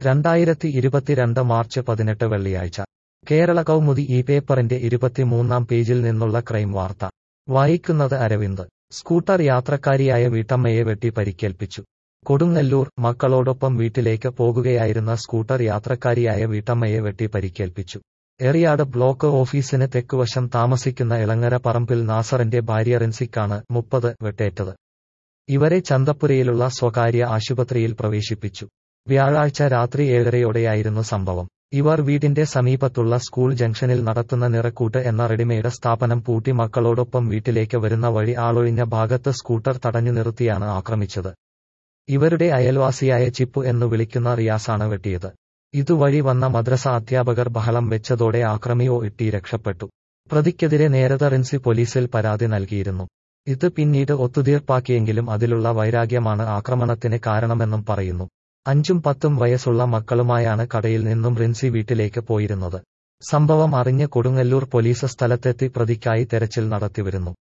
രണ്ടായിരത്തി ഇരുപത്തിരണ്ട് മാർച്ച് പതിനെട്ട് വെള്ളിയാഴ്ച കേരള കൗമുദി ഈ പേപ്പറിന്റെ ഇരുപത്തിമൂന്നാം പേജിൽ നിന്നുള്ള ക്രൈം വാർത്ത വായിക്കുന്നത് അരവിന്ദ് സ്കൂട്ടർ യാത്രക്കാരിയായ വീട്ടമ്മയെ വെട്ടി പരിക്കേൽപ്പിച്ചു കൊടുങ്ങല്ലൂർ മക്കളോടൊപ്പം വീട്ടിലേക്ക് പോകുകയായിരുന്ന സ്കൂട്ടർ യാത്രക്കാരിയായ വീട്ടമ്മയെ വെട്ടി പരിക്കേൽപ്പിച്ചു എറിയാട് ബ്ലോക്ക് ഓഫീസിന് തെക്കുവശം താമസിക്കുന്ന ഇളങ്ങര പറമ്പിൽ നാസറിന്റെ ഭാര്യ റിൻസിക്കാണ് മുപ്പത് വെട്ടേറ്റത് ഇവരെ ചന്തപ്പുരയിലുള്ള സ്വകാര്യ ആശുപത്രിയിൽ പ്രവേശിപ്പിച്ചു വ്യാഴാഴ്ച രാത്രി ഏഴരയോടെയായിരുന്നു സംഭവം ഇവർ വീടിന്റെ സമീപത്തുള്ള സ്കൂൾ ജംഗ്ഷനിൽ നടത്തുന്ന നിറക്കൂട്ട് എന്ന റെഡിമെയ്ഡ് സ്ഥാപനം പൂട്ടി മക്കളോടൊപ്പം വീട്ടിലേക്ക് വരുന്ന വഴി ആളൊഴിഞ്ഞ ഭാഗത്ത് സ്കൂട്ടർ തടഞ്ഞു നിർത്തിയാണ് ആക്രമിച്ചത് ഇവരുടെ അയൽവാസിയായ ചിപ്പു എന്നു വിളിക്കുന്ന റിയാസാണ് വെട്ടിയത് ഇതുവഴി വന്ന മദ്രസ അധ്യാപകർ ബഹളം വെച്ചതോടെ ആക്രമിയോ ഇട്ടി രക്ഷപ്പെട്ടു പ്രതിക്കെതിരെ നേരത്തെ റിൻസി പോലീസിൽ പരാതി നൽകിയിരുന്നു ഇത് പിന്നീട് ഒത്തുതീർപ്പാക്കിയെങ്കിലും അതിലുള്ള വൈരാഗ്യമാണ് ആക്രമണത്തിന് കാരണമെന്നും പറയുന്നു അഞ്ചും പത്തും വയസ്സുള്ള മക്കളുമായാണ് കടയിൽ നിന്നും റിൻസി വീട്ടിലേക്ക് പോയിരുന്നത് സംഭവം അറിഞ്ഞ് കൊടുങ്ങല്ലൂർ പോലീസ് സ്ഥലത്തെത്തി പ്രതിക്കായി തെരച്ചിൽ നടത്തിവരുന്നു